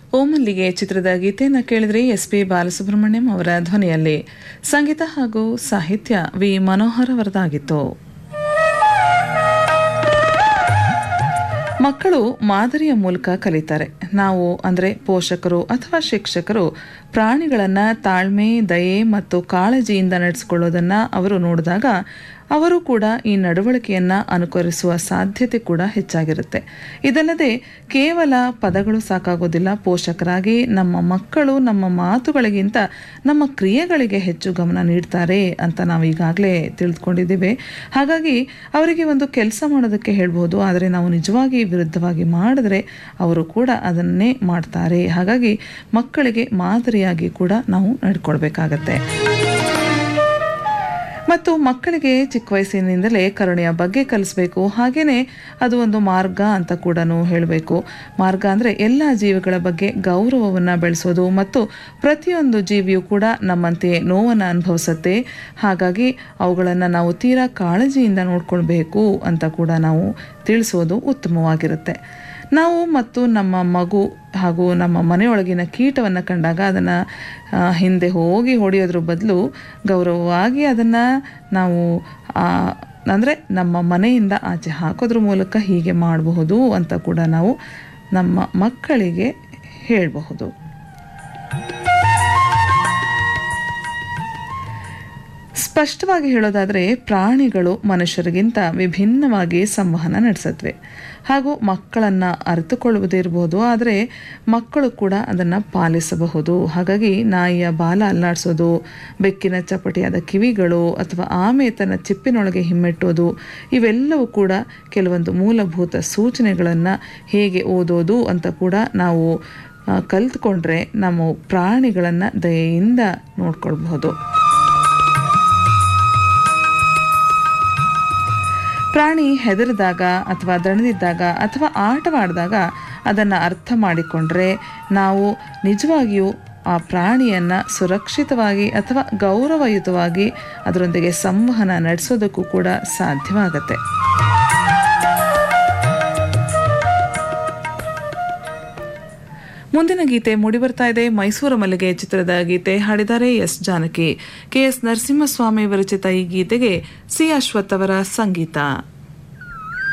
ಓಮಲ್ಲಿಗೆ ಚಿತ್ರದ ಗೀತೆಯನ್ನು ಕೇಳಿದ್ರೆ ಎಸ್ ಪಿ ಬಾಲಸುಬ್ರಹ್ಮಣ್ಯಂ ಅವರ ಧ್ವನಿಯಲ್ಲಿ ಸಂಗೀತ ಹಾಗೂ ಸಾಹಿತ್ಯ ವಿ ಮನೋಹರ್ ಅವರದಾಗಿತ್ತು ಮಕ್ಕಳು ಮಾದರಿಯ ಮೂಲಕ ಕಲಿತಾರೆ ನಾವು ಅಂದರೆ ಪೋಷಕರು ಅಥವಾ ಶಿಕ್ಷಕರು ಪ್ರಾಣಿಗಳನ್ನು ತಾಳ್ಮೆ ದಯೆ ಮತ್ತು ಕಾಳಜಿಯಿಂದ ನಡೆಸಿಕೊಳ್ಳೋದನ್ನು ಅವರು ನೋಡಿದಾಗ ಅವರು ಕೂಡ ಈ ನಡವಳಿಕೆಯನ್ನು ಅನುಕರಿಸುವ ಸಾಧ್ಯತೆ ಕೂಡ ಹೆಚ್ಚಾಗಿರುತ್ತೆ ಇದಲ್ಲದೆ ಕೇವಲ ಪದಗಳು ಸಾಕಾಗೋದಿಲ್ಲ ಪೋಷಕರಾಗಿ ನಮ್ಮ ಮಕ್ಕಳು ನಮ್ಮ ಮಾತುಗಳಿಗಿಂತ ನಮ್ಮ ಕ್ರಿಯೆಗಳಿಗೆ ಹೆಚ್ಚು ಗಮನ ನೀಡ್ತಾರೆ ಅಂತ ನಾವು ಈಗಾಗಲೇ ತಿಳಿದುಕೊಂಡಿದ್ದೇವೆ ಹಾಗಾಗಿ ಅವರಿಗೆ ಒಂದು ಕೆಲಸ ಮಾಡೋದಕ್ಕೆ ಹೇಳ್ಬೋದು ಆದರೆ ನಾವು ನಿಜವಾಗಿ ವಿರುದ್ಧವಾಗಿ ಮಾಡಿದ್ರೆ ಅವರು ಕೂಡ ಅದನ್ನೇ ಮಾಡ್ತಾರೆ ಹಾಗಾಗಿ ಮಕ್ಕಳಿಗೆ ಮಾದರಿಯಾಗಿ ಕೂಡ ನಾವು ನಡ್ಕೊಳ್ಬೇಕಾಗತ್ತೆ ಮತ್ತು ಮಕ್ಕಳಿಗೆ ಚಿಕ್ಕ ವಯಸ್ಸಿನಿಂದಲೇ ಕರುಣೆಯ ಬಗ್ಗೆ ಕಲಿಸ್ಬೇಕು ಹಾಗೆಯೇ ಅದು ಒಂದು ಮಾರ್ಗ ಅಂತ ಕೂಡ ಹೇಳಬೇಕು ಮಾರ್ಗ ಅಂದರೆ ಎಲ್ಲ ಜೀವಿಗಳ ಬಗ್ಗೆ ಗೌರವವನ್ನು ಬೆಳೆಸೋದು ಮತ್ತು ಪ್ರತಿಯೊಂದು ಜೀವಿಯೂ ಕೂಡ ನಮ್ಮಂತೆಯೇ ನೋವನ್ನು ಅನುಭವಿಸುತ್ತೆ ಹಾಗಾಗಿ ಅವುಗಳನ್ನು ನಾವು ತೀರಾ ಕಾಳಜಿಯಿಂದ ನೋಡ್ಕೊಳ್ಬೇಕು ಅಂತ ಕೂಡ ನಾವು ತಿಳಿಸೋದು ಉತ್ತಮವಾಗಿರುತ್ತೆ ನಾವು ಮತ್ತು ನಮ್ಮ ಮಗು ಹಾಗೂ ನಮ್ಮ ಮನೆಯೊಳಗಿನ ಕೀಟವನ್ನು ಕಂಡಾಗ ಅದನ್ನು ಹಿಂದೆ ಹೋಗಿ ಹೊಡೆಯೋದ್ರ ಬದಲು ಗೌರವವಾಗಿ ಅದನ್ನು ನಾವು ಅಂದರೆ ನಮ್ಮ ಮನೆಯಿಂದ ಆಚೆ ಹಾಕೋದ್ರ ಮೂಲಕ ಹೀಗೆ ಮಾಡಬಹುದು ಅಂತ ಕೂಡ ನಾವು ನಮ್ಮ ಮಕ್ಕಳಿಗೆ ಹೇಳಬಹುದು ಸ್ಪಷ್ಟವಾಗಿ ಹೇಳೋದಾದರೆ ಪ್ರಾಣಿಗಳು ಮನುಷ್ಯರಿಗಿಂತ ವಿಭಿನ್ನವಾಗಿ ಸಂವಹನ ನಡೆಸತ್ವೆ ಹಾಗೂ ಮಕ್ಕಳನ್ನು ಅರಿತುಕೊಳ್ಳುವುದೇ ಇರಬಹುದು ಆದರೆ ಮಕ್ಕಳು ಕೂಡ ಅದನ್ನು ಪಾಲಿಸಬಹುದು ಹಾಗಾಗಿ ನಾಯಿಯ ಬಾಲ ಅಲ್ಲಾಡಿಸೋದು ಬೆಕ್ಕಿನ ಚಪಟಿಯಾದ ಕಿವಿಗಳು ಅಥವಾ ಆಮೆ ತನ್ನ ಚಿಪ್ಪಿನೊಳಗೆ ಹಿಮ್ಮೆಟ್ಟೋದು ಇವೆಲ್ಲವೂ ಕೂಡ ಕೆಲವೊಂದು ಮೂಲಭೂತ ಸೂಚನೆಗಳನ್ನು ಹೇಗೆ ಓದೋದು ಅಂತ ಕೂಡ ನಾವು ಕಲಿತ್ಕೊಂಡ್ರೆ ನಮ್ಮ ಪ್ರಾಣಿಗಳನ್ನು ದಯೆಯಿಂದ ನೋಡ್ಕೊಳ್ಬಹುದು ಪ್ರಾಣಿ ಹೆದರಿದಾಗ ಅಥವಾ ದಣದಿದ್ದಾಗ ಅಥವಾ ಆಟವಾಡಿದಾಗ ಅದನ್ನು ಅರ್ಥ ಮಾಡಿಕೊಂಡ್ರೆ ನಾವು ನಿಜವಾಗಿಯೂ ಆ ಪ್ರಾಣಿಯನ್ನು ಸುರಕ್ಷಿತವಾಗಿ ಅಥವಾ ಗೌರವಯುತವಾಗಿ ಅದರೊಂದಿಗೆ ಸಂವಹನ ನಡೆಸೋದಕ್ಕೂ ಕೂಡ ಸಾಧ್ಯವಾಗತ್ತೆ ಮುಂದಿನ ಗೀತೆ ಮೂಡಿಬರ್ತಾ ಇದೆ ಮೈಸೂರು ಮಲ್ಲಿಗೆ ಚಿತ್ರದ ಗೀತೆ ಹಾಡಿದ್ದಾರೆ S Janaki K S Narasimhaswamy ವಿರಚಿತ ಈ ಗೀತೆಗೆ ಸಿ ಅಶ್ವಥ್ ಅವರ ಸಂಗೀತ